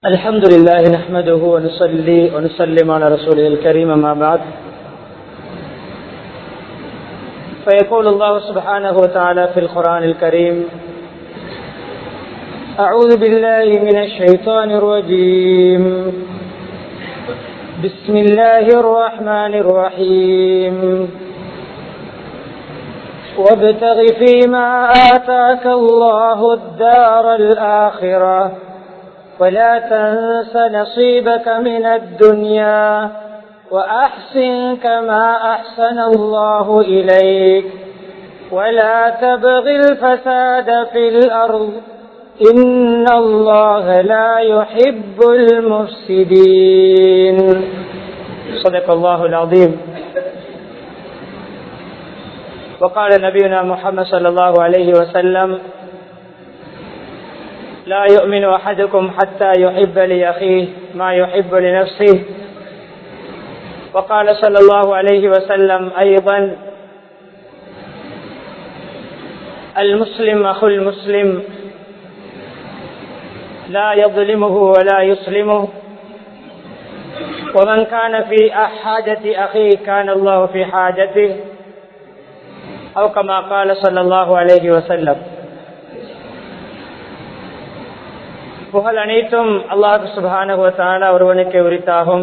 الحمد لله نحمده ونصلي ونسلم على رسوله الكريم ما بعد فيقول الله سبحانه وتعالى في القرآن الكريم أعوذ بالله من الشيطان الرجيم بسم الله الرحمن الرحيم وابتغ فيما آتاك الله الدار الآخرة ولا تنس نصيبك من الدنيا وأحسن كما أحسن الله إليك ولا تبغ الفساد في الأرض إن الله لا يحب المفسدين صدق الله العظيم وقال نبينا محمد صلى الله عليه وسلم لا يؤمن أحدكم حتى يحب لأخيه ما يحب لنفسه وقال صلى الله عليه وسلم أيضا المسلم أخو المسلم لا يظلمه ولا يسلمه ومن كان في حاجة أخيه كان الله في حاجته أو كما قال صلى الله عليه وسلم புகழ் அனைத்தும் அல்லாஹு சுபானுவத்தான ஒருவனுக்கு உரித்தாகும்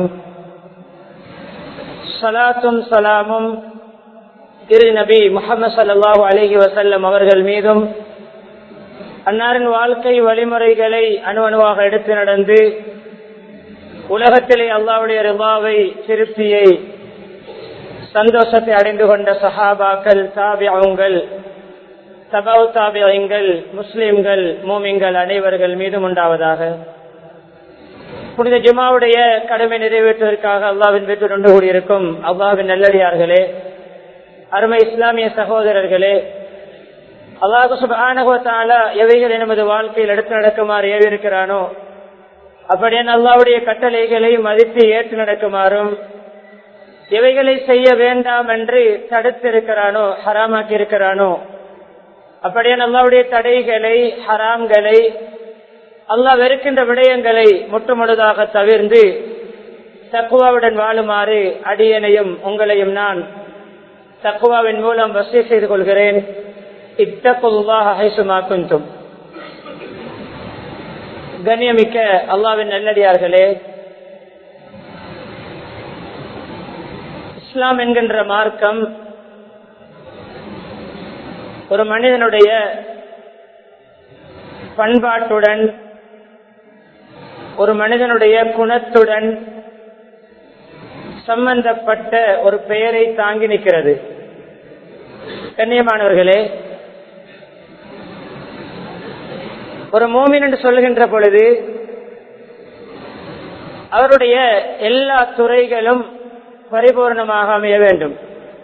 சலாத்தும் சலாமும் திரு நபி முகமது சல்லாஹூ அலஹி வசல்லம் அவர்கள் மீதும் அன்னாரின் வாழ்க்கை வழிமுறைகளை அணு அணுவாக எடுத்து நடந்து உலகத்திலே அல்லாவுடைய ரிபாவை திருப்தியை சந்தோஷத்தை அடைந்து கொண்ட சஹாபாக்கள் தாபியங்கள் தபாவு தாபியங்கள் முஸ்லிம்கள் மூமிங்கள் அனைவர்கள் மீதும் உண்டாவதாக புனித ஜுமாவுடைய கடமை நிறைவேற்றுவதற்காக அல்லாவின் வீட்டு கொண்டு கூடியிருக்கும் அல்லாவின் நல்லடியார்களே அருமை இஸ்லாமிய சகோதரர்களே அல்லாஹு சுபானகத்தால எவைகள் நமது வாழ்க்கையில் எடுத்து நடக்குமாறு ஏவிருக்கிறானோ அப்படியே அல்லாவுடைய கட்டளைகளை மதித்து ஏற்று நடக்குமாறும் எவைகளை செய்ய வேண்டாம் என்று தடுத்திருக்கிறானோ ஹராமாக்கி இருக்கிறானோ அப்படியே அல்லாவுடைய தடைகளை ஹராம்களை அல்லாஹ் வெறுக்கின்ற விடயங்களை முற்றுமுழுதாக தவிர்ந்து தக்குவாவுடன் வாழுமாறு அடியனையும் உங்களையும் நான் தக்குவாவின் மூலம் வசதி செய்து கொள்கிறேன் இத்தகுல்லாஹும் கண்ணியமிக்க அல்லாவின் நல்லடியார்களே இஸ்லாம் என்கின்ற மார்க்கம் ஒரு மனிதனுடைய பண்பாட்டுடன் ஒரு மனிதனுடைய குணத்துடன் சம்பந்தப்பட்ட ஒரு பெயரை தாங்கி நிற்கிறது கண்ணியமானவர்களே ஒரு மோமின் என்று சொல்லுகின்ற பொழுது அவருடைய எல்லா துறைகளும் பரிபூர்ணமாக அமைய வேண்டும்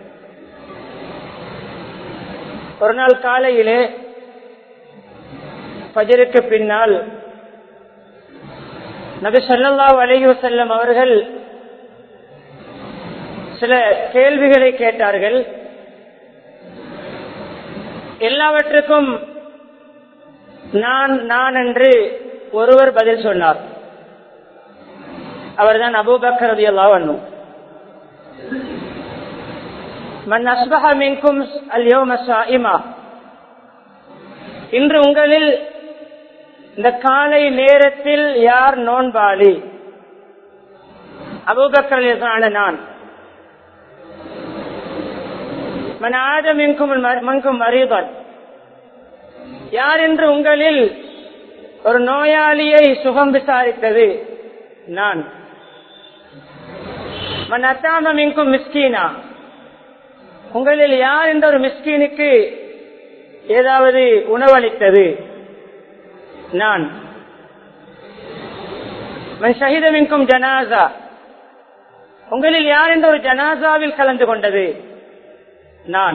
ஒரு நாள் காலையிலே பஜருக்கு பின்னால் நபி சொல்லல்லா அலைஹி செல்லம் அவர்கள் சில கேள்விகளை கேட்டார்கள் எல்லாவற்றுக்கும் நான் நான் என்று ஒருவர் பதில் சொன்னார் அவர்தான் அபூபக்கர் ரதியல்லா வண்ணும் மன் அஸ்பஹ மின்கும் அல்யோம சாயிமா இன்று உங்களில் இந்த காலை நேரத்தில் யார் நோன்பாளி அபூபக்கரான நான் மன் ஆதமின்கும் மன்கும் மரீதன் யார் என்று உங்களில் ஒரு நோயாளியை சுகம் விசாரித்தது நான் மன் அத்தாமின்கும் மிஸ்கீனா உங்களில் யார் என்ற ஒரு மிஸ்கீனுக்கு ஏதாவது உணவளித்தது நான் ஷஹிதமின்கும் ஜனாசா உங்களில் யார் என்ற ஒரு ஜனாசாவில் கலந்து கொண்டது நான்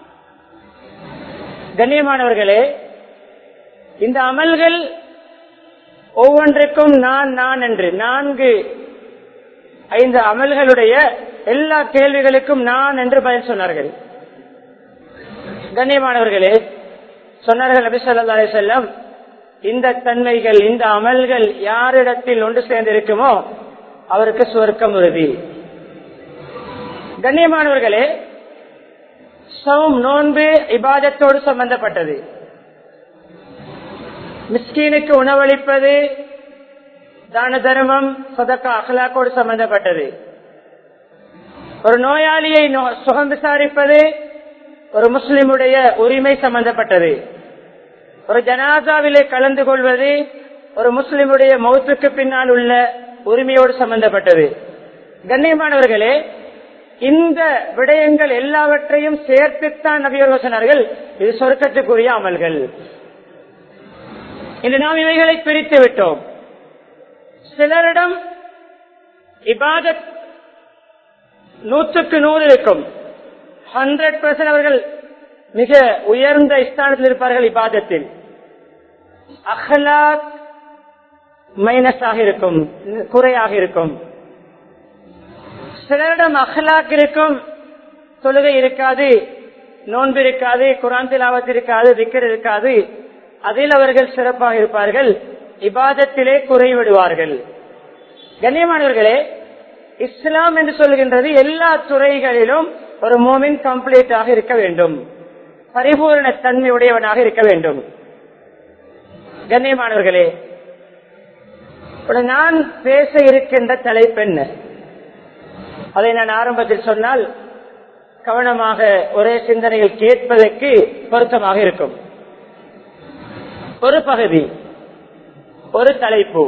கண்ணியமானவர்களே இந்த அமல்கள் ஒவ்வொன்றுக்கும் நான் நான் என்று நான்கு ஐந்து அமல்களுடைய எல்லா கேள்விகளுக்கும் நான் என்று பதில் சொன்னார்கள் கண்ணியமானவர்களே சொன்னார்கள் நபி சொல்லா செல்லம் இந்த தன்மைகள் இந்த அமல்கள் யாரிடத்தில் ஒன்று சேர்ந்திருக்குமோ அவருக்கு சுவர்க்கம் உறுதி கண்ணியமானவர்களே சௌம் நோன்பு இபாதத்தோடு சம்பந்தப்பட்டது மிஸ்கீனுக்கு உணவளிப்பது தான தர்மம் சதக்கா அகலாக்கோடு சம்பந்தப்பட்டது ஒரு நோயாளியை சுகம் விசாரிப்பது ஒரு முஸ்லிமுடைய உரிமை சம்பந்தப்பட்டது ஒரு ஜனாதாவிலே கலந்து கொள்வது ஒரு முஸ்லிமுடைய மௌத்துக்கு பின்னால் உள்ள உரிமையோடு சம்பந்தப்பட்டது கண்ணியமானவர்களே இந்த விடயங்கள் எல்லாவற்றையும் சேர்த்துத்தான் நபியர்கள் சொன்னார்கள் இது சொர்க்கத்துக்குரிய அமல்கள் இன்று நாம் இவைகளை பிரித்து விட்டோம் சிலரிடம் இபாதத் நூற்றுக்கு நூறு இருக்கும் ஹண்ட்ரட் பர்சன்ட் அவர்கள் மிக உயர்ந்த ஸ்தானத்தில் இருப்பார்கள் இபாதத்தில் அஹ்லாக் மைனஸ் ஆக இருக்கும் குறையாக இருக்கும் சிலரிடம் அஹ்லாக் இருக்கும் தொழுகை இருக்காது நோன்பு இருக்காது குரான் திலாவத் இருக்காது திக்கர் இருக்காது அதில் அவர்கள் சிறப்பாக இருப்பார்கள் இபாதத்திலே குறைவிடுவார்கள் கண்ணியமானவர்களே இஸ்லாம் என்று சொல்கின்றது எல்லா துறைகளிலும் ஒரு மோமின் கம்ப்ளீட்டாக இருக்க வேண்டும் பரிபூர்ண தன்மை உடையவனாக இருக்க வேண்டும் கண்ணியமானவர்களே நான் பேச இருக்கின்ற தலைப்பெண்ண அதை நான் ஆரம்பத்தில் சொன்னால் கவனமாக ஒரே சிந்தனையில் கேட்பதற்கு பொருத்தமாக இருக்கும் ஒரு பகுதி ஒரு தலைப்பு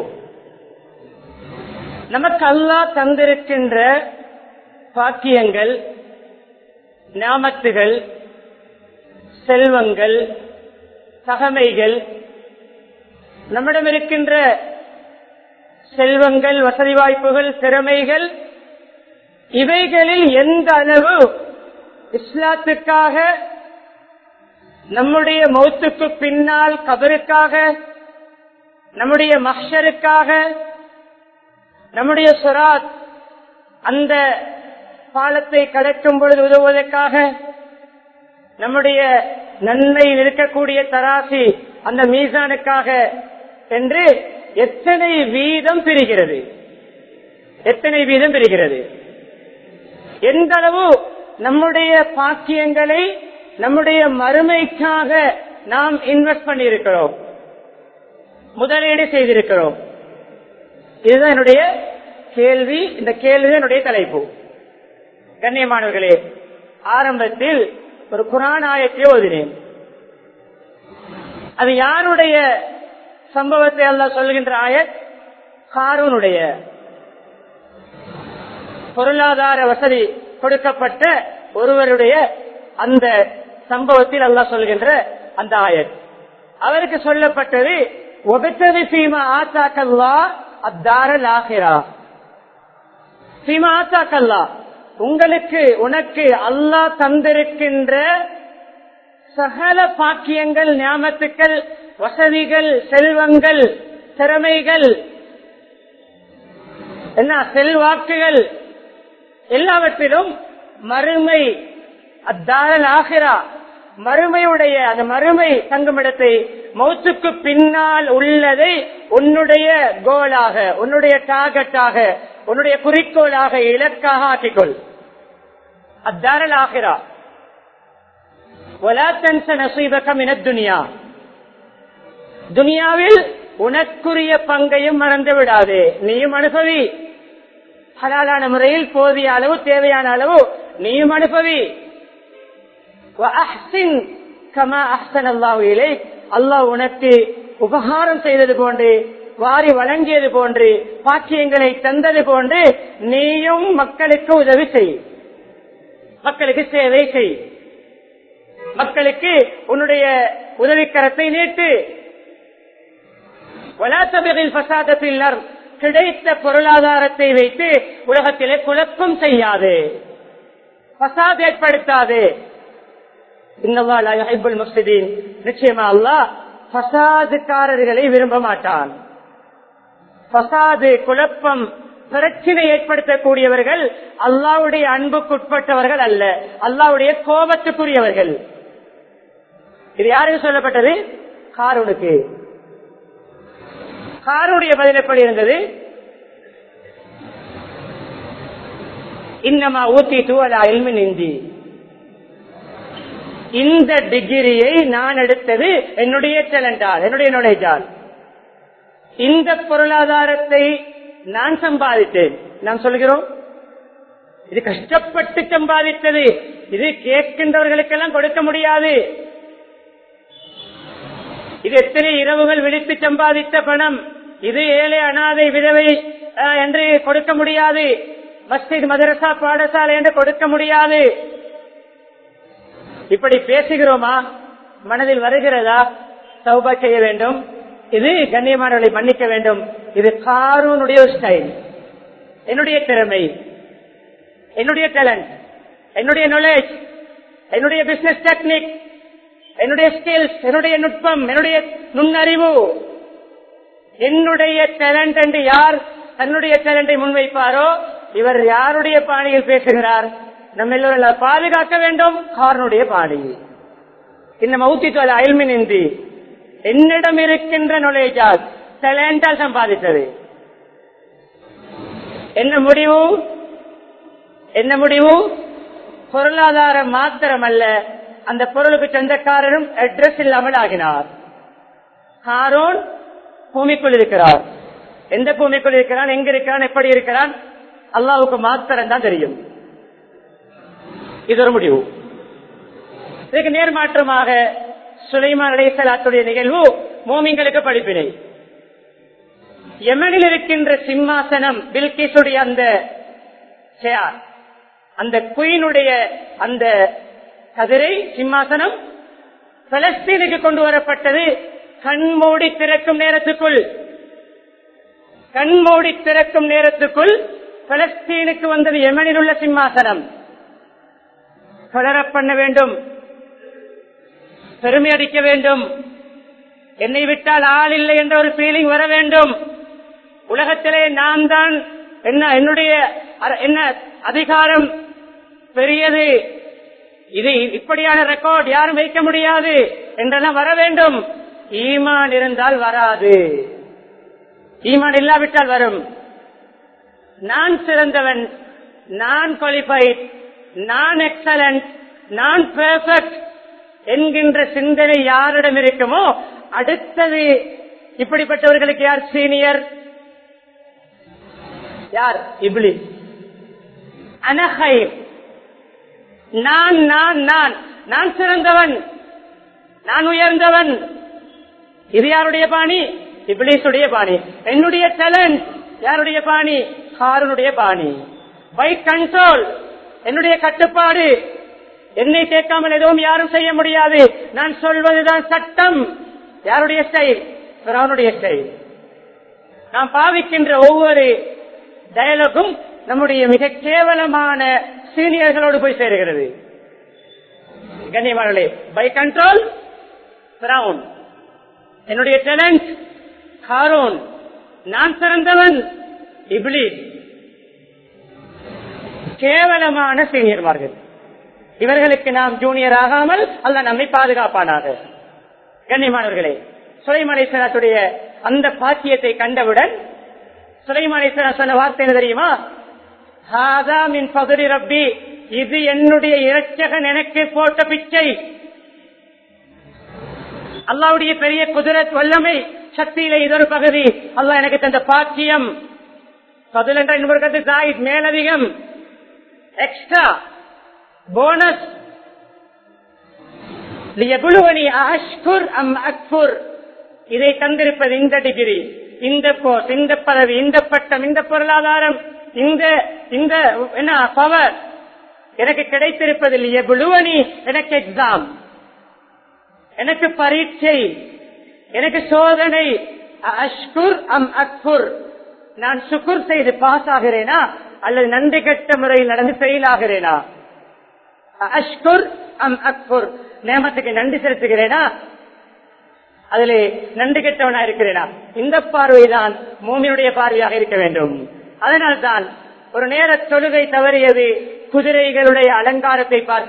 நமக்கு அல்லா தந்திருக்கின்ற பாக்கியங்கள் நாமத்துகள் செல்வங்கள் தகமைகள் நம்மிடம் இருக்கின்ற செல்வங்கள் வசதி வாய்ப்புகள் திறமைகள் இவைகளில் எந்த அளவு இஸ்லாத்துக்காக நம்முடைய மௌத்துக்கு பின்னால் கபருக்காக நம்முடைய மஹருக்காக நம்முடைய சுராத் அந்த பாலத்தை கடக்கும் பொழுது உதவுவதற்காக நம்முடைய நன்மையில் இருக்கக்கூடிய தராசி அந்த மீசானுக்காக என்று எத்தனை வீதம் பிரிகிறது எத்தனை வீதம் பிரிகிறது எந்த அளவு நம்முடைய பாக்கியங்களை நம்முடைய மறுமைக்காக நாம் இன்வெஸ்ட் பண்ணியிருக்கிறோம் முதலீடு செய்திருக்கிறோம் இதுதான் என்னுடைய கேள்வி இந்த கேள்வி என்னுடைய தலைப்பு கண்ணியமானவர்களே ஆரம்பத்தில் ஒரு குரான் ஆயத்தை ஓதினேன் அது யாருடைய சம்பவத்தை எல்லாம் சொல்கின்ற ஆயத் ஹாரூனுடைய பொருளாதார வசதி கொடுக்கப்பட்ட ஒருவருடைய அந்த சம்பவத்தில் அல்லா சொல்கின்ற அந்த ஆயத் அவருக்கு சொல்லப்பட்டது ஒபத்தது சீமா ஆத்தாக்கல்லா அத்தாரல் ஆகிறா சீமா ஆத்தாக்கல்லா உங்களுக்கு உனக்கு அல்லாஹ் தந்திருக்கின்ற சகல பாக்கியங்கள் ஞாபகத்துக்கள் வசதிகள் செல்வங்கள் திறமைகள் என்ன செல்வாக்குகள் எல்லாவற்றிலும் மறுமை அத்தாரல் ஆகிறா மறுமையுடைய அந்த மறுமை தங்குமிடத்தை மௌத்துக்கு பின்னால் உள்ளதை உன்னுடைய கோலாக உன்னுடைய டார்கெட்டாக உன்னுடைய குறிக்கோளாக இலக்காக ஆக்கிக்கொள் அத்தாரல் ஆகிறா துனியா துனியாவில் உனக்குரிய பங்கையும் மறந்து விடாதே நீயும் அனுபவி ஹலாலான முறையில் போதிய அளவு தேவையான அளவு நீயும் அனுபவி அல்லாஹ் உனக்கு உபகாரம் செய்தது போன்று வாரி வழங்கியது போன்று பாக்கியங்களை தந்தது போன்று நீயும் மக்களுக்கு உதவி செய் மக்களுக்கு சேவை செய் மக்களுக்கு உன்னுடைய உதவிக்கரத்தை நீட்டு வலாத்தபிகளில் பசாதத்தில் கிடைத்த பொருளாதாரத்தை வைத்து உலகத்திலே குழப்பம் செய்யாது பசாத் ஏற்படுத்தாது நிச்சயமா அல்லா பசாதுக்காரர்களை விரும்ப மாட்டான் பசாது குழப்பம் பிரச்சனை ஏற்படுத்தக்கூடியவர்கள் அல்லாவுடைய அன்புக்குட்பட்டவர்கள் அல்ல அல்லாவுடைய கோபத்துக்குரியவர்கள் இது யாருக்கு சொல்லப்பட்டது காரூனுக்கு காருடைய பதில் எப்படி இருந்தது இன்னமா ஊத்தி தூவலா எல்மின் இந்தி இந்த டிகிரியை நான் எடுத்தது என்னுடைய டேலண்டால் என்னுடைய நுழைஜால் இந்த பொருளாதாரத்தை நான் சம்பாதித்தேன் நாம் சொல்கிறோம் இது கஷ்டப்பட்டு சம்பாதித்தது இது கேட்கின்றவர்களுக்கெல்லாம் கொடுக்க முடியாது இது எத்தனை இரவுகள் விழித்து சம்பாதித்த பணம் இது ஏழை அனாதை விதவை அஹ், என்று கொடுக்க முடியாது மஸ்ஜித் மதரசா பாடசாலை என்று கொடுக்க முடியாது இப்படி பேசுகிறோமா மனதில் வருகிறதா சௌபா செய்ய வேண்டும் இது கண்ணியமானவர்களை மன்னிக்க வேண்டும் இது காரூனுடைய ஸ்டைல் என்னுடைய திறமை என்னுடைய டேலண்ட் என்னுடைய நாலேஜ் என்னுடைய பிசினஸ் டெக்னிக் என்னுடைய ஸ்கில்ஸ் என்னுடைய நுட்பம் என்னுடைய நுண்ணறிவு என்னுடைய டேலண்ட் என்று யார் தன்னுடைய டேலண்டை முன்வைப்பாரோ இவர் யாருடைய பாணியில் பேசுகிறார் நம்ம எல்லோரும் பாதுகாக்க வேண்டும் காரனுடைய பாணி இந்த மௌத்தித்வல அயல்மின் இந்தி என்னிடம் இருக்கின்ற நுழைஜால் டேலண்டால் சம்பாதித்தது என்ன முடிவு என்ன முடிவு பொருளாதாரம் மாத்திரமல்ல அந்த பொருளுக்கு சொந்தக்காரரும் அட்ரஸ் இல்லாமல் ஆகினார் ஹாரோன் பூமிக்குள் இருக்கிறார் எந்த பூமிக்குள் இருக்கிறான் எங்க இருக்கிறான் எப்படி இருக்கிறான் அல்லாவுக்கு மாத்திரம் தான் தெரியும் இது ஒரு முடிவு இதுக்கு நேர்மாற்றமாக சுலைமான் அலைசலாத்துடைய நிகழ்வு மோமிங்களுக்கு படிப்பினை யமனில் இருக்கின்ற சிம்மாசனம் பில்கிசுடைய அந்த சேர் அந்த குயினுடைய அந்த கதிரை சிம்மாசனம் பலஸ்தீனுக்கு கொண்டு வரப்பட்டது கண்மூடி திறக்கும் நேரத்துக்குள் கண்மூடி திறக்கும் நேரத்துக்குள் பலஸ்தீனுக்கு வந்தது யமனில் உள்ள சிம்மாசனம் தொடர பண்ண வேண்டும் பெருமை அடிக்க வேண்டும் என்னை விட்டால் ஆள் இல்லை என்ற ஒரு ஃபீலிங் வர வேண்டும் உலகத்திலே நான் தான் என்ன என்னுடைய அர- என்ன அதிகாரம் பெரியது இது இப்படியான ரெக்கார்ட் யாரும் வைக்க முடியாது என்றெல்லாம் வர வேண்டும் ஈமான் இருந்தால் வராது ஈமான் இல்லாவிட்டால் வரும் நான் சிறந்தவன் நான் குவாலிஃபைட் நான் எக்ஸலண்ட் நான் பெர்ஃபெக்ட் என்கின்ற சிந்தனை யாரிடம் இருக்குமோ அடுத்தது இப்படிப்பட்டவர்களுக்கு யார் சீனியர் யார் இப்ளி அனஹை நான் நான் நான் நான் சிறந்தவன் நான் உயர்ந்தவன் இது யாருடைய பாணி இப்ளீஸுடைய பாணி என்னுடைய டேலண்ட் யாருடைய பாணி ஹாரனுடைய பாணி பை கண்ட்ரோல் என்னுடைய கட்டுப்பாடு என்னை கேட்காமல் எதுவும் யாரும் செய்ய முடியாது நான் சொல்வதுதான் சட்டம் யாருடைய ஸ்டைல் அவனுடைய ஸ்டைல் நாம் பாவிக்கின்ற ஒவ்வொரு டயலாகும் நம்முடைய மிக கேவலமான சீனியர்களோடு போய் சேருகிறது கண்ணியமானே பை கண்ட்ரோல் பிரவுன் என்னுடைய டேலண்ட் ஹாரோன் நான் சிறந்தவன் இப்ளி கேவலமான சீனியர்மார்கள் இவர்களுக்கு நாம் ஜூனியர் ஆகாமல் அல்ல நம்மை பாதுகாப்பானாக கண்ணியமானவர்களே சுலைமலேஸ்வரத்துடைய அந்த பாக்கியத்தை கண்டவுடன் சுலைமலேஸ்வரர் சொன்ன வார்த்தை என்ன தெரியுமா ஹாதா மின் பகுதி ரப்பி இது என்னுடைய இரட்சகன் எனக்கு போட்ட பிச்சை அல்லாவுடைய பெரிய குதிரத் வல்லமை சக்தியில இது ஒரு பகுதி அல்லாஹ் எனக்கு தந்த பாக்கியம் பதில் என்ற இன்னொரு கருத்து ஜாயித் மேலதிகம் எக்ஸ்ட்ரா போனஸ் லியபுலுவனி அஷ்குர் அம் அக்புர் இதை தந்திருப்பது இந்த டிகிரி இந்த கோர்ஸ் இந்த பதவி இந்த பட்டம் இந்த பொருளாதாரம் இந்த இந்த என்ன பவர் எனக்கு கிடைத்திருப்பது லியபுலுவனி எனக்கு எக்ஸாம் எனக்கு பரீட்சை எனக்கு சோதனை அஷ்குர் அம் அக்புர் நான் சுக்குர் செய்து பாஸ் ஆகிறேனா அல்லது நன்றி கெட்ட முறையில் நடந்து ஃபெயில் ஆகிறேனா அஷ்குர் அம் அக்புர் நேமத்துக்கு நன்றி செலுத்துகிறேனா அதிலே நன்றி கெட்டவனா இருக்கிறேனா இந்த பார்வைதான் மூமியுடைய பார்வையாக இருக்க வேண்டும் அதனால்தான் ஒரு நேர தொழுகை தவறியது குதிரைகளுடைய அலங்காரத்தை பார்த்து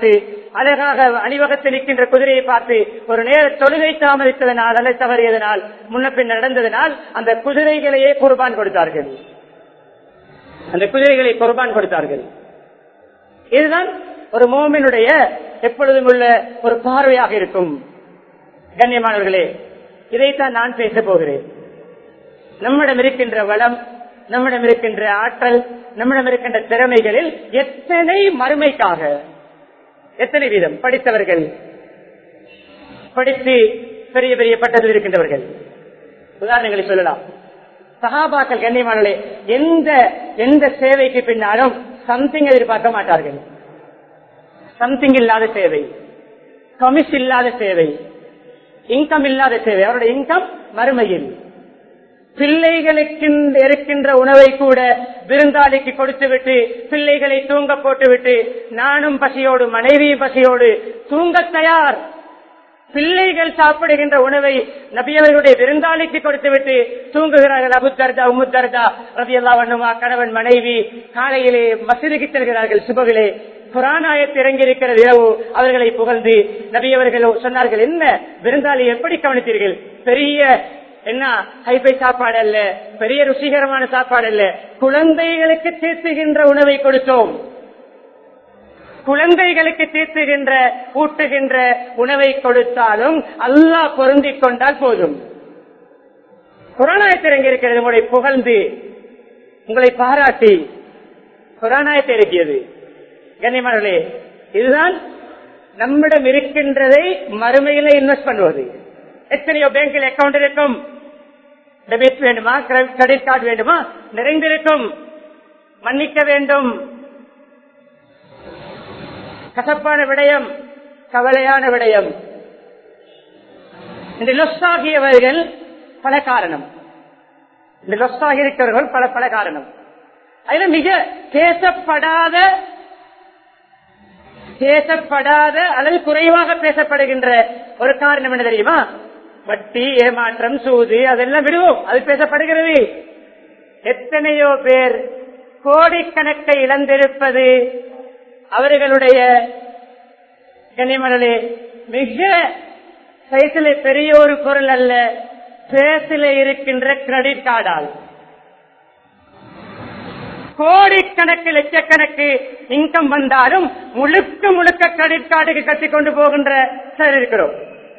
அழகாக அணிவகத்தில் நிற்கின்ற குதிரையை பார்த்து ஒரு நேர தொழுகை தாமதித்ததனால் அல்ல தவறியதனால் முன்ன பின் நடந்ததனால் அந்த குதிரைகளையே குர்பான் கொடுத்தார்கள் அந்த குதிரைகளை குர்பான் கொடுத்தார்கள் இதுதான் ஒரு மோமினுடைய எப்பொழுதும் உள்ள ஒரு பார்வையாக இருக்கும் கண்ணியமானவர்களே இதைத்தான் நான் பேச போகிறேன் நம்மிடம் இருக்கின்ற வளம் நம்மிடம் இருக்கின்ற ஆற்றல் நம்மிடம் இருக்கின்ற திறமைகளில் எத்தனை மறுமைக்காக எத்தனை வீதம் படித்தவர்கள் படித்து பெரிய பெரிய பட்டத்தில் இருக்கின்றவர்கள் உதாரணங்களை சொல்லலாம் சகாபாக்கள் கண்ணியமானே எந்த எந்த சேவைக்கு பின்னாலும் சம்திங் எதிர்பார்க்க மாட்டார்கள் சம்திங் இல்லாத சேவை கமிஷ் இல்லாத சேவை இன்கம் இல்லாத சேவை அவருடைய இன்கம் மறுமையில் பிள்ளைகளுக்கு இருக்கின்ற உணவை கூட விருந்தாளிக்கு கொடுத்து விட்டு பிள்ளைகளை தூங்க போட்டுவிட்டு நானும் பசியோடு மனைவியும் பசியோடு தூங்க தயார் பிள்ளைகள் சாப்பிடுகின்ற உணவை நபியவர்களுடைய விருந்தாளிக்கு கொடுத்துவிட்டு தூங்குகிறார்கள் அபுத்தர்தா உமுத்தர்தா ரவி அல்லா வண்ணுமா கணவன் மனைவி காலையிலே மசிதிக்கு செல்கிறார்கள் சுபவிலே புராணாயத்து இறங்கியிருக்கிறது இரவு அவர்களை புகழ்ந்து நபியவர்கள் சொன்னார்கள் என்ன விருந்தாளி எப்படி கவனித்தீர்கள் பெரிய என்ன ஹைபை சாப்பாடு அல்ல பெரிய ருசிகரமான சாப்பாடு அல்ல குழந்தைகளுக்கு தீர்த்துகின்ற உணவை கொடுத்தோம் குழந்தைகளுக்கு தீர்த்துகின்ற ஊட்டுகின்ற உணவை கொடுத்தாலும் அல்லாஹ் பொருந்திக் கொண்டால் போதும் புராணாயத்தில் எங்க இருக்கிறது உங்களை புகழ்ந்து உங்களை பாராட்டி புராணாயத்தை இறக்கியது கண்ணியமானே இதுதான் நம்மிடம் இருக்கின்றதை மறுமையில இன்வெஸ்ட் பண்ணுவது எத்தனையோ பேங்கில் அக்கௌண்ட் இருக்கும் டெபிட் வேண்டுமா கிரெடிட் கார்டு வேண்டுமா நிறைந்திருக்கும் மன்னிக்க வேண்டும் கசப்பான விடயம் கவலையான விடயம் இந்த லொஸ்டாகியவர்கள் பல காரணம் இந்த லொஸ்டாகி இருக்கிறவர்கள் பல பல காரணம் அதுல மிக பேசப்படாத பேசப்படாத அல்லது குறைவாக பேசப்படுகின்ற ஒரு காரணம் என்ன தெரியுமா வட்டி ஏமாற்றம் சூது அதெல்லாம் விடுவோம் அது பேசப்படுகிறது எத்தனையோ பேர் கோடிக்கணக்கை இழந்திருப்பது அவர்களுடைய கனிமணலே மிக சைசில பெரிய ஒரு பொருள் அல்ல பேசில இருக்கின்ற கிரெடிட் கார்டால் கோடிக்கணக்கு லட்சக்கணக்கு இன்கம் வந்தாலும் முழுக்க முழுக்க கிரெடிட் கார்டுக்கு கட்டிக் கொண்டு போகின்ற சார் இருக்கிறோம்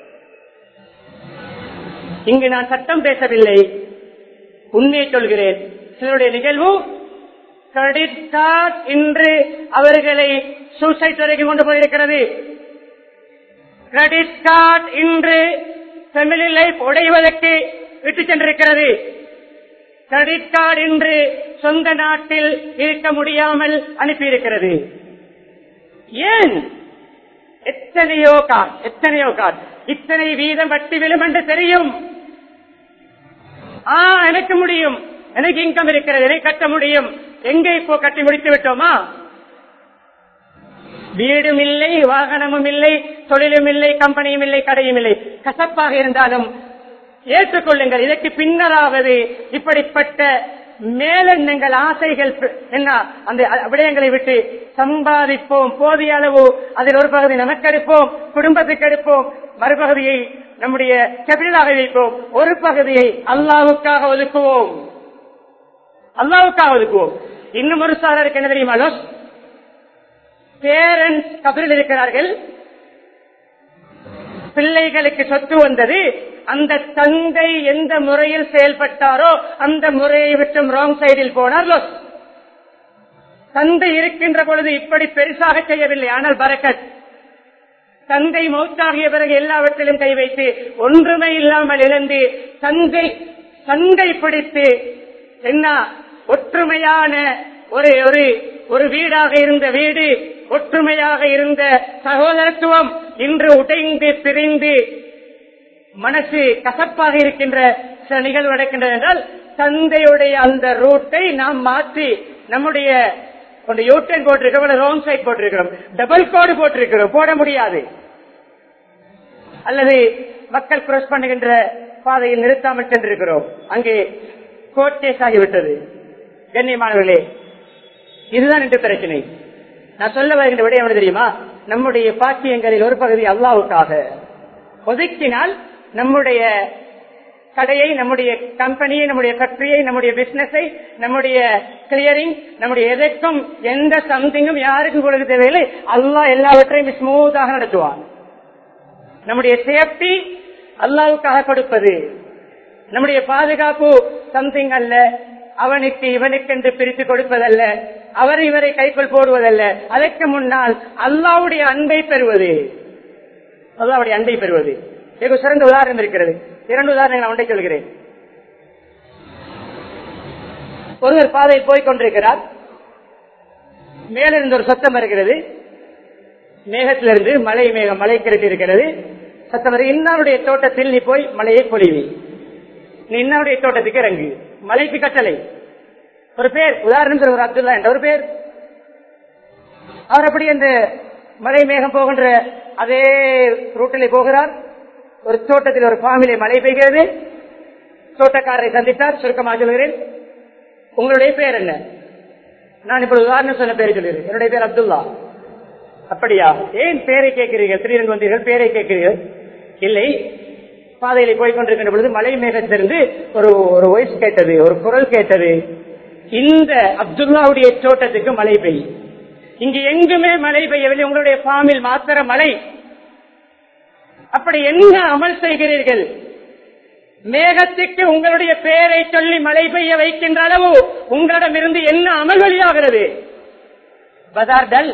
இங்கு நான் சட்டம் பேசவில்லை உண்மையை சொல்கிறேன் சிலருடைய நிகழ்வு கிரெடிட் கார்டு இன்று அவர்களை சூசைட் வரைக்கும் கொண்டு போயிருக்கிறது கிரெடிட் கார்டு இன்று ஃபேமிலி லைஃப் உடைவதற்கு விட்டு சென்றிருக்கிறது கிரெடிட் கார்டு இன்று சொந்த நாட்டில் இருக்க முடியாமல் அனுப்பியிருக்கிறது ஏன் எத்தனையோ கார்டு எத்தனையோ கார்டு இத்தனை வீதம் வட்டி விழும் என்று தெரியும் ஆ எனக்கு முடியும் எனக்கு இன்கம் இருக்கிறது எனக்கு கட்ட முடியும் எங்க இப்போ கட்டி முடித்து விட்டோமா வீடும் இல்லை வாகனமும் இல்லை தொழிலும் இல்லை கம்பெனியும் இல்லை கடையும் இல்லை கசப்பாக இருந்தாலும் ஏற்றுக்கொள்ளுங்கள் இதற்கு பின்னராவது இப்படிப்பட்ட மேலெண்ணங்கள் ஆசைகள் என்ன அந்த விடயங்களை விட்டு சம்பாதிப்போம் போதிய அளவு அதில் ஒரு பகுதி நமக்கு எடுப்போம் குடும்பத்துக்கு எடுப்போம் மறுபகுதியை நம்முடைய கேபிட்டலாக வைப்போம் ஒரு பகுதியை அல்லாவுக்காக ஒதுக்குவோம் அல்லாவுக்காக ஒதுக்குவோம் இன்னும் ஒரு சாரருக்கு என்ன தெரியுமா பேரண்ட்ஸ் கபிரில் இருக்கிறார்கள் பிள்ளைகளுக்கு சொத்து வந்தது அந்த தந்தை எந்த முறையில் செயல்பட்டாரோ அந்த முறையை விட்டும் ராங் சைடில் போனார் தந்தை இருக்கின்ற பொழுது இப்படி பெருசாக செய்யவில்லை ஆனால் பரக்கத் தந்தை மௌத்தாகிய பிறகு எல்லாவற்றிலும் கை வைத்து ஒன்றுமே இல்லாமல் இழந்து தந்தை தந்தை பிடித்து என்ன ஒற்றுமையான ஒரு ஒரு ஒரு வீடாக இருந்த வீடு ஒற்றுமையாக இருந்த சகோதரத்துவம் இன்று உடைந்து பிரிந்து மனசு கசப்பாக இருக்கின்ற சில நிகழ்வு நடக்கின்றது என்றால் தந்தையுடைய அந்த ரூட்டை நாம் மாற்றி நம்முடைய கொஞ்சம் யூட்டன் போட்டிருக்கிறோம் ராங் சைட் போட்டிருக்கிறோம் டபுள் கோடு போட்டிருக்கிறோம் போட முடியாது அல்லது மக்கள் கிராஸ் பண்ணுகின்ற பாதையில் நிறுத்தாமல் சென்றிருக்கிறோம் அங்கே கோட் கேஸ் ஆகிவிட்டது கண்ணியமானவர்களே இதுதான் இன்று பிரச்சனை நான் சொல்ல வருகின்ற விடயம் என்ன தெரியுமா நம்முடைய பாக்கியங்களில் ஒரு பகுதி அல்லாவுக்காக ஒதுக்கினால் நம்முடைய கடையை நம்முடைய கம்பெனியை நம்முடைய ஃபேக்டரியை நம்முடைய பிசினஸை நம்முடைய கிளியரிங் நம்முடைய எதற்கும் எந்த சம்திங்கும் யாருக்கும் கொடுக்க தேவையில்லை அல்லாஹ் எல்லாவற்றையும் ஸ்மூத்தாக நடத்துவான் நம்முடைய சேஃப்டி அல்லாவுக்காக கொடுப்பது நம்முடைய பாதுகாப்பு சம்திங் அல்ல அவனுக்கு இவனுக்கு என்று பிரித்து கொடுப்பதல்ல அவர் இவரை கைக்குள் போடுவதல்ல அதற்கு முன்னால் அல்லாவுடைய அன்பை பெறுவது அல்லாவுடைய அன்பை பெறுவது வெகு சிறந்த உதாரணம் இருக்கிறது இரண்டு உதாரணங்கள் நான் ஒன்றை சொல்கிறேன் ஒருவர் பாதையில் போய் கொண்டிருக்கிறார் மேலிருந்து ஒரு சத்தம் வருகிறது மேகத்திலிருந்து மலை மேகம் மலை கிரட்டி இருக்கிறது சத்தம் வருகிறது இன்னாருடைய தோட்டத்தில் நீ போய் மலையை பொழிவி நீ இன்னாருடைய தோட்டத்துக்கு இறங்கு மலைக்கு கட்டளை ஒரு பேர் உதாரணம் ஒரு அப்துல்லா என்ற ஒரு பேர் அவர் அப்படி அந்த மலை மேகம் போகின்ற அதே ரூட்டிலே போகிறார் ஒரு தோட்டத்தில் ஒரு பாமிலே மழை பெய்கிறது தோட்டக்காரரை சந்தித்தார் சுருக்கமாக சொல்கிறேன் உங்களுடைய பேர் என்ன நான் இப்ப உதாரணம் சொன்ன பேரை சொல்கிறேன் என்னுடைய பேர் அப்துல்லா அப்படியா ஏன் பேரை கேட்கிறீர்கள் திடீரென்று வந்தீர்கள் பேரை கேட்கிறீர்கள் இல்லை பாதையில போய் கொண்டிருக்கின்ற பொழுது மலை மேகத்திலிருந்து ஒரு ஒரு வாய்ஸ் கேட்டது ஒரு குரல் கேட்டது இந்த அப்துல்லாவுடைய தோட்டத்துக்கு மழை பெய்யும் இங்கு எங்குமே மழை பெய்யவில்லை உங்களுடைய ஃபார்மில் மாத்திர மழை அப்படி என்ன அமல் செய்கிறீர்கள் மேகத்துக்கு உங்களுடைய பெயரை சொல்லி மழை பெய்ய வைக்கின்ற அளவு உங்களிடமிருந்து என்ன அமல் வெளியாகிறது பதார்டல்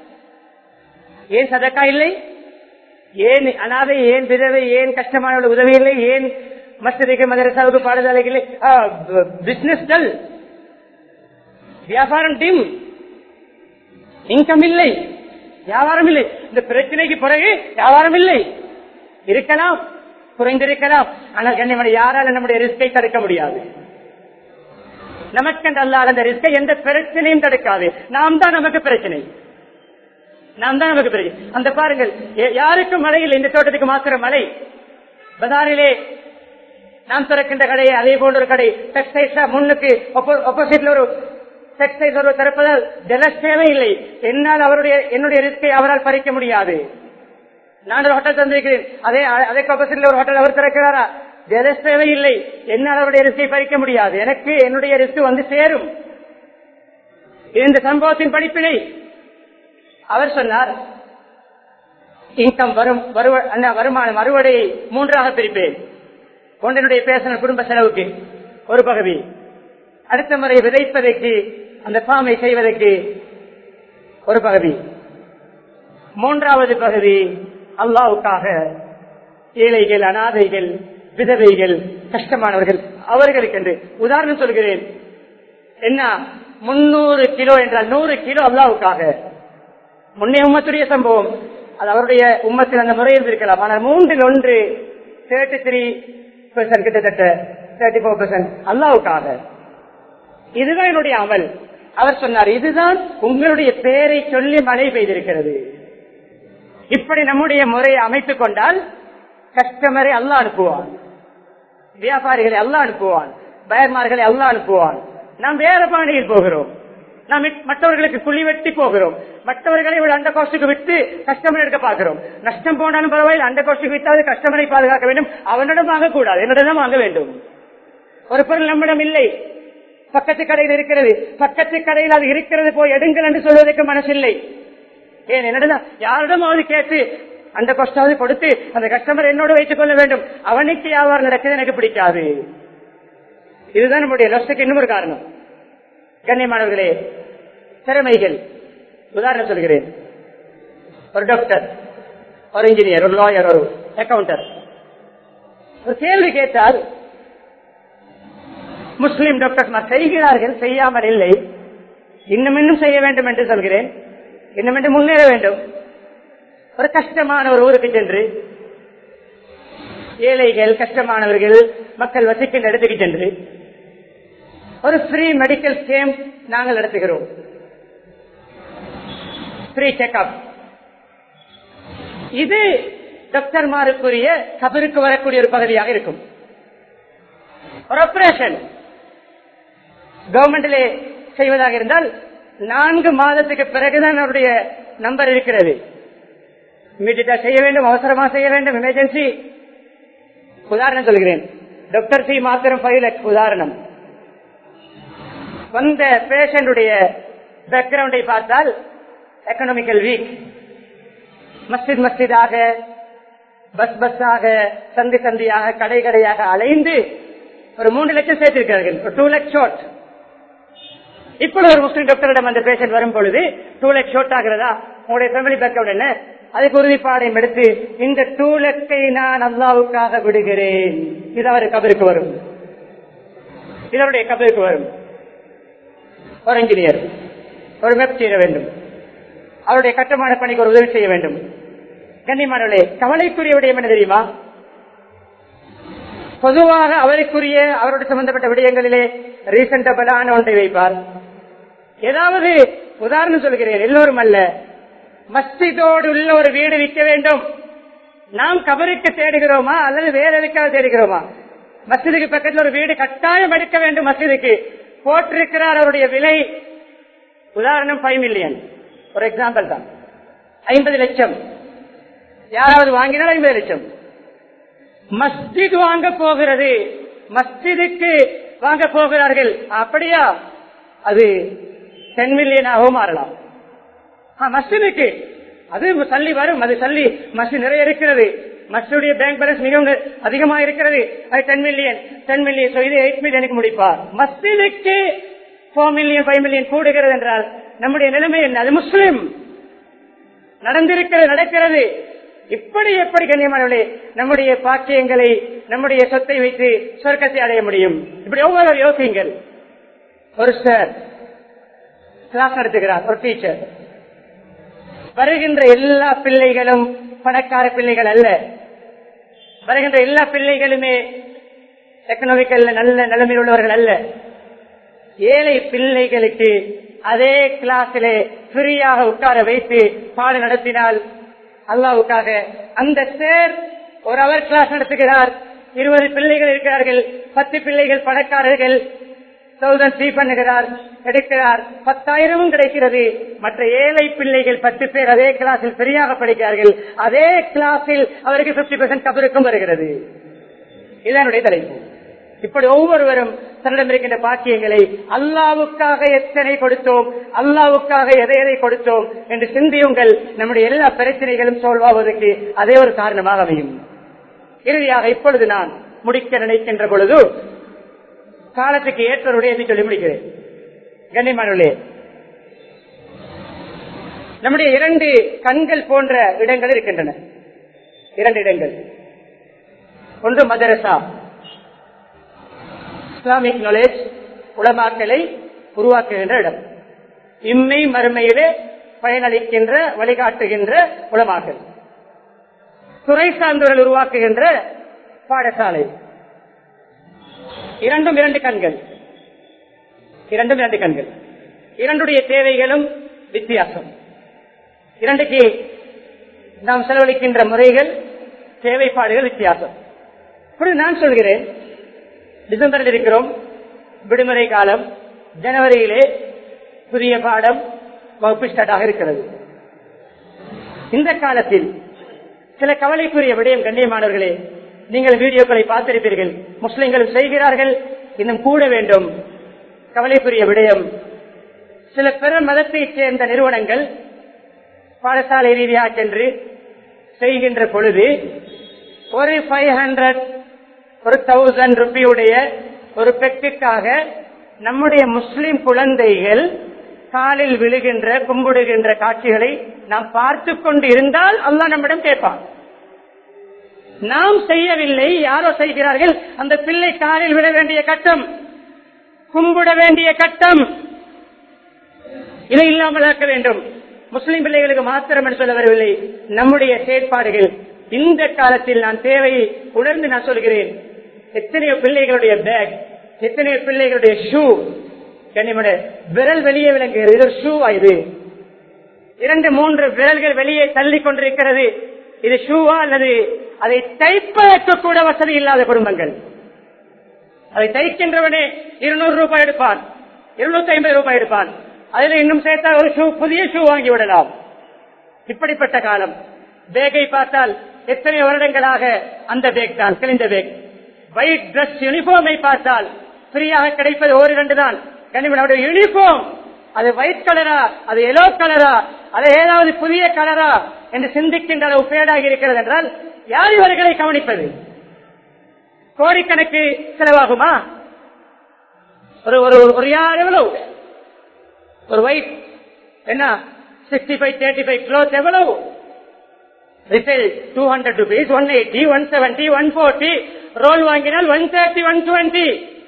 ஏன் சதக்கா இல்லை ஏன் அனாதை ஏன் விதவை ஏன் கஷ்டமான உதவி இல்லை ஏன் மஸ்திக்கு மதரசாவுக்கு பாடசாலைக்கு இல்லை பிசினஸ் டல் வியாபாரம் டிம் இன்கம் இல்லை வியாபாரம் இல்லை இந்த பிரச்சனைக்கு பிறகு வியாபாரம் இல்லை இருக்கலாம் குறைந்திருக்கலாம் ஆனால் கண்ணியமனை யாரால நம்முடைய ரிஸ்கை தடுக்க முடியாது நமக்கு அல்லாத அந்த ரிஸ்கை எந்த பிரச்சனையும் தடுக்காது நாம் தான் நமக்கு பிரச்சனை நாம் தான் நமக்கு பிரச்சனை அந்த பாருங்கள் யாருக்கும் மழை இல்லை இந்த தோட்டத்துக்கு மாத்திர மழை பஜாரிலே நாம் திறக்கின்ற கடை அதே போன்ற ஒரு கடை டெக்ஸ்டைல்ஸா முன்னுக்கு ஆப்போசிட்ல ஒரு டெக்ஸ்டைல்ஸ் ஒரு திறப்பதால் ஜலஸ் தேவை இல்லை என்னால் அவருடைய என்னுடைய ரிஸ்கை அவரால் பறிக்க முடியாது நான் ஒரு ஹோட்டல் தந்திருக்கிறேன் அதே அதே ஆப்போசிட்ல ஒரு ஹோட்டல் அவர் திறக்கிறாரா ஜலஸ் தேவை இல்லை என்னால் அவருடைய ரிஸ்கை பறிக்க முடியாது எனக்கு என்னுடைய ரிஸ்க் வந்து சேரும் இந்த சம்பவத்தின் படிப்பினை அவர் சொன்னார் இன்கம் வரும் வருமானம் அறுவடையை மூன்றாக பிரிப்பேன் ஒன்றனுடைய பேசன குடும்ப செலவுக்கு ஒரு பகுதி அடுத்த முறை விதைப்பதற்கு அந்த பாமை செய்வதற்கு ஒரு பகுதி மூன்றாவது பகுதி அல்லாவுக்காக ஏழைகள் அனாதைகள் விதவைகள் கஷ்டமானவர்கள் அவர்களுக்கு என்று உதாரணம் சொல்கிறேன் என்ன முன்னூறு கிலோ என்றால் நூறு கிலோ அல்லாவுக்காக முன்னே உம்மத்துடைய சம்பவம் அது அவருடைய உம்மத்தில் அந்த முறை இருந்திருக்கலாம் ஆனால் மூன்றில் ஒன்று தேர்ட்டி த்ரீ பெர்சன்ட் கிட்டத்தட்ட தேர்ட்டி ஃபோர் பெர்சன்ட் அல்லாவுக்காக இதுதான் என்னுடைய அமல் அவர் சொன்னார் இதுதான் உங்களுடைய பெயரை சொல்லி மழை பெய்திருக்கிறது இப்படி நம்முடைய முறையை அமைத்துக் கொண்டால் கஸ்டமரை அல்ல அனுப்புவான் வியாபாரிகளை அல்ல அனுப்புவான் பயர்மார்களை அல்ல அனுப்புவான் நாம் வேற பாணியில் போகிறோம் நாம் மற்றவர்களுக்கு குழி வெட்டி போகிறோம் மற்றவர்களை ஒரு அண்ட கோஷ்டுக்கு விட்டு கஸ்டமர் எடுக்க பார்க்கிறோம் நஷ்டம் போனாலும் பரவாயில்லை அண்ட கோஷ்டுக்கு விட்டாவது கஸ்டமரை பாதுகாக்க வேண்டும் அவனிடம் வாங்கக்கூடாது என்னிடம் வாங்க வேண்டும் ஒரு பொருள் நம்மிடம் இல்லை பக்கத்து கடையில் இருக்கிறது பக்கத்து கடையில் அது இருக்கிறது போய் எடுங்கள் என்று சொல்வதற்கு மனசில்லை ஏன் என்னிடம் யாரிடமாவது கேட்டு அந்த கஷ்டாவது கொடுத்து அந்த கஸ்டமர் என்னோடு வைத்துக் கொள்ள வேண்டும் அவனுக்கு வியாபாரம் நடக்குது எனக்கு பிடிக்காது இதுதான் நம்முடைய லட்சத்துக்கு இன்னும் ஒரு காரணம் கண்ணியமானவர்களே திறமைகள் உதாரணம் சொல்கிறேன் ஒரு டாக்டர் ஒரு இன்ஜினியர் ஒரு லாயர் ஒரு அக்கௌண்டர் ஒரு கேள்வி கேட்டால் முஸ்லிம் டாக்டர் செய்கிறார்கள் செய்யாமல் இல்லை இன்னும் இன்னும் செய்ய வேண்டும் என்று சொல்கிறேன் இன்னும் இன்னும் முன்னேற வேண்டும் ஒரு கஷ்டமான ஒரு ஊருக்கு சென்று ஏழைகள் கஷ்டமானவர்கள் மக்கள் வசிக்கின்ற இடத்துக்கு சென்று ஒரு ஃப்ரீ மெடிக்கல் கேம்ப் நாங்கள் நடத்துகிறோம் ஃப்ரீ செக்அப் இது டாக்டர்மாருக்குரிய கபருக்கு வரக்கூடிய ஒரு பகுதியாக இருக்கும் ஒரு ஆபரேஷன் கவர்மெண்டிலே செய்வதாக இருந்தால் நான்கு மாதத்துக்கு பிறகுதான் அவருடைய நம்பர் இருக்கிறது இமீடியட்டா செய்ய வேண்டும் அவசரமா செய்ய வேண்டும் எமர்ஜென்சி உதாரணம் சொல்கிறேன் டாக்டர் சி மாத்திரம் ஃபைவ் லேக்ஸ் உதாரணம் வந்த பேஷண்டுடைய பேக்ரவுண்டை பார்த்தால் எக்கனாமிக்கல் வீக் மஸ்ஜித் மஸ்ஜிதாக பஸ் பஸ்ஸாக சந்தி சந்தியாக கடை கடையாக அலைந்து ஒரு மூன்று லட்சம் சேர்த்திருக்கிறார்கள் ஒரு டூ லேக் ஷார்ட் இப்பொழுது ஒரு முஸ்லிம் டாக்டரிடம் அந்த பேஷண்ட் வரும் பொழுது டூ லேக் ஷார்ட் ஆகிறதா உங்களுடைய ஃபேமிலி பேக்ரவுண்ட் என்ன அதுக்கு உறுதிப்பாடையும் எடுத்து இந்த டூ லெக்கை நான் அல்லாவுக்காக விடுகிறேன் இது அவர் கபருக்கு வரும் இது அவருடைய கபருக்கு வரும் ஒரு இன்ஜினியர் ஒரு வெப் செய்ய வேண்டும் அவருடைய கட்டுமான பணிக்கு ஒரு உதவி செய்ய வேண்டும் கண்ணியமானவர்களே கவலைக்குரிய விடயம் என்ன தெரியுமா பொதுவாக அவருக்குரிய அவருடைய சம்பந்தப்பட்ட விடயங்களிலே ரீசன்டபிளான ஒன்றை வைப்பார் ஏதாவது உதாரணம் சொல்கிறேன் எல்லோரும் அல்ல மஸ்ஜிதோடு உள்ள ஒரு வீடு விற்க வேண்டும் நாம் கபருக்கு தேடுகிறோமா அல்லது வேற எதுக்காக தேடுகிறோமா மஸ்ஜிதுக்கு பக்கத்தில் ஒரு வீடு கட்டாயம் எடுக்க வேண்டும் மஸ்ஜிதுக்கு போட்டிருக்கிறார் அவருடைய விலை உதாரணம் ஃபைவ் மில்லியன் ஒரு எக்ஸாம்பிள் தான் ஐம்பது லட்சம் யாராவது வாங்கினால் ஐம்பது லட்சம் மஸ்ஜித் வாங்க போகிறது மஸ்ஜிதுக்கு வாங்க போகிறார்கள் அப்படியா அது டென் மில்லியனாகவும் மாறலாம் மஸ்ஜிதுக்கு அது சல்லி வரும் அது சல்லி மஸ்ஜித் நிறைய இருக்கிறது மஸ்ஜிடைய பேங்க் பேலன்ஸ் மிகவும் அதிகமா இருக்கிறது அது டென் மில்லியன் டென் மில்லியன் இது எயிட் மில்லியனுக்கு முடிப்பார் மஸ்ஜிதுக்கு போர் மில்லியன் ஃபைவ் மில்லியன் கூடுகிறது என்றால் நம்முடைய நிலைமை என்ன அது முஸ்லிம் நடந்திருக்கிறது நடக்கிறது இப்படி எப்படி கண்ணியமானவர்களே நம்முடைய பாக்கியங்களை நம்முடைய சொத்தை வைத்து சொர்க்கத்தை அடைய முடியும் இப்படி ஒவ்வொரு யோசியுங்கள் ஒரு சார் கிளாஸ் நடத்துகிறார் ஒரு டீச்சர் வருகின்ற எல்லா பிள்ளைகளும் பணக்கார பிள்ளைகள் அல்ல வருகின்ற எல்லா பிள்ளைகளுமே எக்கனாமிக்கல் நல்ல நிலைமையில் உள்ளவர்கள் அல்ல ஏழை பிள்ளைகளுக்கு அதே கிளாஸிலே ஃப்ரீயாக உட்கார வைத்து பாடம் நடத்தினால் அல்லாவுக்காக அந்த சேர் ஒரு அவர் கிளாஸ் நடத்துகிறார் இருபது பிள்ளைகள் இருக்கிறார்கள் பத்து பிள்ளைகள் பணக்காரர்கள் தௌசண்ட் ஃபீ பண்ணுகிறார் எடுக்கிறார் பத்தாயிரமும் கிடைக்கிறது மற்ற ஏழை பிள்ளைகள் பத்து பேர் அதே கிளாஸில் ஃப்ரீயாக படிக்கிறார்கள் அதே கிளாஸில் அவருக்கு பிப்டி பெர்சென்ட் கபருக்கும் வருகிறது இதனுடைய தலைப்பு இப்படி ஒவ்வொருவரும் தன்னிடம் இருக்கின்ற பாக்கியங்களை அல்லாவுக்காக எத்தனை கொடுத்தோம் அல்லாவுக்காக எதை எதை கொடுத்தோம் என்று சிந்தியுங்கள் நம்முடைய எல்லா பிரச்சனைகளும் சோல்வாவதற்கு அதே ஒரு காரணமாக அமையும் இறுதியாக இப்பொழுது நான் முடிக்க நினைக்கின்ற பொழுது காலத்துக்கு ஏற்றவருடைய என்று சொல்லி முடிக்கிறேன் கண்ணியமானவர்களே நம்முடைய இரண்டு கண்கள் போன்ற இடங்கள் இருக்கின்றன இரண்டு இடங்கள் ஒன்று மதரசா இஸ்லாமிக் நாலேஜ் உலமாக்களை உருவாக்குகின்ற இடம் இம்மை மறுமையிலே பயனளிக்கின்ற வழிகாட்டுகின்ற உலமாக்கள் துறை சார்ந்தவர்கள் உருவாக்குகின்ற பாடசாலை இரண்டும் இரண்டு கண்கள் இரண்டும் இரண்டு கண்கள் இரண்டுடைய தேவைகளும் வித்தியாசம் இரண்டுக்கு நாம் செலவழிக்கின்ற முறைகள் தேவைப்பாடுகள் வித்தியாசம் இப்படி நான் சொல்கிறேன் டிசம்பரில் இருக்கிறோம் விடுமுறை காலம் ஜனவரியிலே புதிய பாடம் வகுப்பு ஸ்டார்ட் ஆக இருக்கிறது இந்த காலத்தில் சில கவலைக்குரிய விடயம் கண்ணியமானவர்களே நீங்கள் வீடியோக்களை பார்த்திருப்பீர்கள் முஸ்லிம்களும் செய்கிறார்கள் இன்னும் கூட வேண்டும் கவலைக்குரிய விடயம் சில பிற மதத்தைச் சேர்ந்த நிறுவனங்கள் பாடசாலை ரீதியாக சென்று செய்கின்ற பொழுது ஒரு ஃபைவ் ஹண்ட்ரட் ஒரு தௌசண்ட் ருபியுடைய ஒரு பெக்குக்காக நம்முடைய முஸ்லிம் குழந்தைகள் காலில் விழுகின்ற கும்பிடுகின்ற காட்சிகளை நாம் பார்த்து கொண்டு இருந்தால் அல்லா நம்மிடம் கேட்பான் நாம் செய்யவில்லை யாரோ செய்கிறார்கள் அந்த பிள்ளை காலில் விட வேண்டிய கட்டம் கும்பிட வேண்டிய கட்டம் இதை இல்லாமலாக்க வேண்டும் முஸ்லிம் பிள்ளைகளுக்கு மாத்திரம் என்று சொல்ல வரவில்லை நம்முடைய செயற்பாடுகள் இந்த காலத்தில் நான் தேவையை உணர்ந்து நான் சொல்கிறேன் எத்தனையோ பிள்ளைகளுடைய பேக் எத்தனையோ பிள்ளைகளுடைய ஷூ கண்ணியமுடைய விரல் வெளியே விளங்குகிறது இது ஒரு ஷூவா இது இரண்டு மூன்று விரல்கள் வெளியே தள்ளி கொண்டிருக்கிறது இது ஷூவா அல்லது அதை தைப்பதற்கு கூட வசதி இல்லாத குடும்பங்கள் அதை தைக்கின்றவனே இருநூறு ரூபாய் எடுப்பான் இருநூத்தி ஐம்பது ரூபாய் எடுப்பான் அதுல இன்னும் சேர்த்தா ஒரு ஷூ புதிய ஷூ வாங்கி விடலாம் இப்படிப்பட்ட காலம் பேக்கை பார்த்தால் எத்தனை வருடங்களாக அந்த பேக் தான் கிழிந்த பேக் ஒயிட் டிரஸ் யூனிஃபார்மை பார்த்தால் ஃப்ரீயாக கிடைப்பது ஒரு இரண்டு தான் கனிமனுடைய யூனிஃபார்ம் அது ஒயிட் கலரா அது எல்லோ கலரா அது ஏதாவது புதிய கலரா என்று சிந்திக்கின்ற அளவு பேடாகி இருக்கிறது என்றால் யார் இவர்களை கவனிப்பது கோடிக்கணக்கு செலவாகுமா ஒரு ஒரு ஒரு யார் எவ்வளவு ஒரு ஒயிட் என்ன sixty five thirty five kilos எவ்வளவு resale two hundred rupees one eighty one seventy one forty roll வாங்கினால் ஒன் தேர்ட்டி ஒன் டுவெண்ட்டி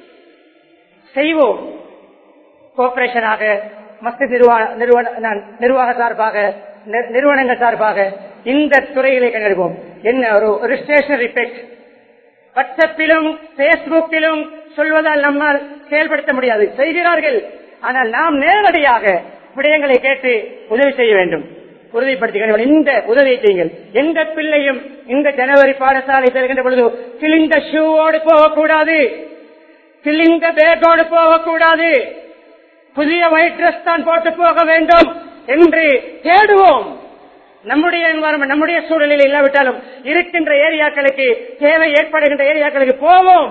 செய்வோம் கோஆபரேஷனாக மத்திய நிர்வாக நிறுவன நிர்வாக சார்பாக நி- நிறுவனங்கள் சார்பாக இந்த துறையிலே கண்டெடுப்போம் என்ன ஒரு ஒரு ஸ்டேஷனரி பெக் வாட்ஸ்அப்பிலும் பேஸ்புக்கிலும் சொல்வதால் நம்மால் செயல்படுத்த முடியாது செய்கிறார்கள் ஆனால் நாம் நேரடியாக விடயங்களை கேட்டு உதவி செய்ய வேண்டும் உறுதிப்படுத்திக்க இந்த உதவியை செய்யுங்கள் எந்த பிள்ளையும் இந்த ஜனவரி பாடசாலை செல்கின்ற பொழுது கிழிந்த ஷூவோடு போகக்கூடாது கிழிந்த பேக்கோடு போகக்கூடாது புதிய ஒயிட் ட்ரெஸ் தான் போட்டு போக வேண்டும் என்று தேடுவோம் நம்முடைய environment, நம்முடைய சூழலில் இல்லாவிட்டாலும் இருக்கின்ற ஏரியாக்களுக்கு தேவை ஏற்படுகின்ற ஏரியாக்களுக்கு போவோம்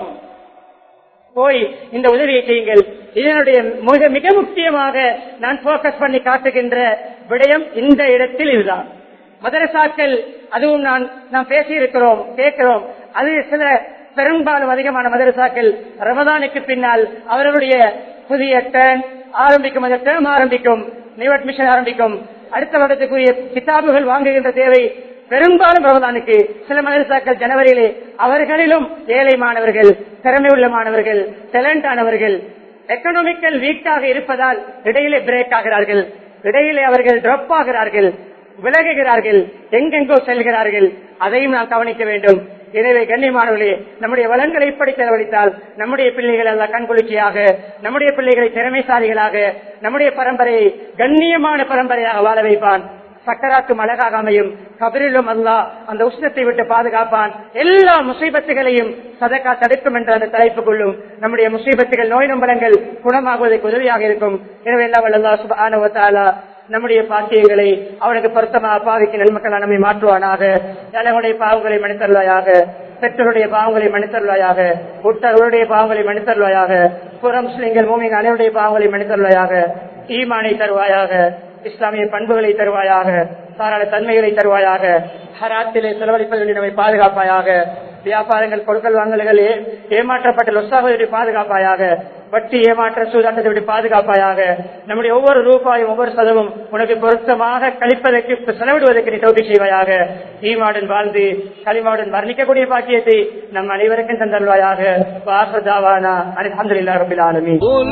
போய் இந்த உதவியை செய்யுங்கள் இதனுடைய மிக மிக முக்கியமாக நான் போக்கஸ் பண்ணி காட்டுகின்ற விடயம் இந்த இடத்தில் இதுதான் மதரசாக்கள் அதுவும் நான் நாம் பேசியிருக்கிறோம் கேட்கிறோம் அது சில பெரும்பாலும் அதிகமான மதரசாக்கள் ரமதானுக்கு பின்னால் அவர்களுடைய புதிய டேர்ன் ஆரம்பிக்கும் அந்த டேர்ம் ஆரம்பிக்கும் நியூ அட்மிஷன் ஆரம்பிக்கும் அடுத்த வருடத்துக்குரிய கிதாபுகள் வாங்குகின்ற தேவை பெரும்பாலும் ரமதானுக்கு சில மதரசாக்கள் ஜனவரியிலே அவர்களிலும் ஏழை மாணவர்கள் திறமை உள்ள மாணவர்கள் டேலண்ட் ஆனவர்கள் எக்கனாமிக்கல் வீக்காக இருப்பதால் இடையிலே பிரேக் ஆகிறார்கள் இடையிலே அவர்கள் டிராப் ஆகிறார்கள் விலகுகிறார்கள் எங்கெங்கோ செல்கிறார்கள் அதையும் நாம் கவனிக்க வேண்டும் எனவே கண்ணியமானவர்களே நம்முடைய வளங்களை இப்படி செலவழித்தால் நம்முடைய பிள்ளைகள் அல்ல கண்குளிர்ச்சியாக நம்முடைய பிள்ளைகளை திறமைசாலிகளாக நம்முடைய பரம்பரையை கண்ணியமான பரம்பரையாக வாழ வைப்பான் சக்கராத்தும் அழகாக அமையும் கபிரிலும் அல்லா அந்த உஷ்ணத்தை விட்டு பாதுகாப்பான் எல்லா முசீபத்துகளையும் சதக்கா தடுக்கும் என்ற அந்த தலைப்பு கொள்ளும் நம்முடைய முசீபத்துகள் நோய் நம்பலங்கள் குணமாகுவதற்கு உதவியாக இருக்கும் எனவே எல்லாம் வல்லா சுபானுவத்தாலா நம்முடைய பாக்கியங்களை அவனுக்கு பொருத்தமாக பாவிக்கு நெல்மக்கள் நம்மை மாற்றுவானாக ஏழைகளுடைய பாவங்களை மன்னித்தருவாயாக பெற்றோருடைய பாவங்களை மன்னித்தருவாயாக உட்டவருடைய பாவங்களை மன்னித்தருவாயாக புற முஸ்லிம்கள் மூமின் அனைவருடைய பாவங்களை மன்னித்தருவாயாக ஈமானை தருவாயாக இஸ்லாமிய பண்புகளை தருவாயாக தாராள தன்மைகளை தருவாயாக ஹராத்திலே செலவழிப்பதில் நம்மை பாதுகாப்பாயாக வியாபாரங்கள் கொடுக்கல் வாங்கல்கள் ஏ- ஏமாற்றப்பட்ட லொசாவதை பாதுகாப்பாயாக வட்டி ஏமாற்ற சூதாட்டத்தை விட்டு பாதுகாப்பாயாக நம்முடைய ஒவ்வொரு ரூபாயும் ஒவ்வொரு சதவும் உனக்கு பொருத்தமாக கழிப்பதற்கு செலவிடுவதற்கு நீ தௌபி செய்வாயாக ஈமாடன் வாழ்ந்து களிமாவுடன் வர்ணிக்கக்கூடிய பாக்கியத்தை நம் அனைவருக்கும் தந்தருவாயாக வாசதாவானா அலமதுல்லா ரபில் ஆலமீன் قل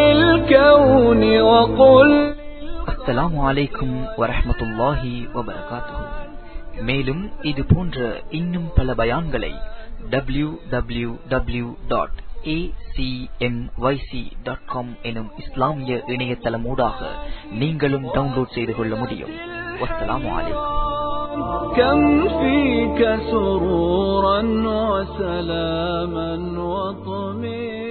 للكون وقل அஸ்ஸலாமு அலைக்கும் வரஹ்மத்துல்லாஹி வபரகாத்துஹு மேலும் இது போன்ற இன்னும் பல பயான்களை W W W dot dot com எனும் இஸ்லாமிய இணையதளமூடாக நீங்களும் டவுன்லோட் செய்து கொள்ள முடியும் வஸ்ஸலாமு அலைக்கும் كم فيك سرورا وسلاما وطمئنا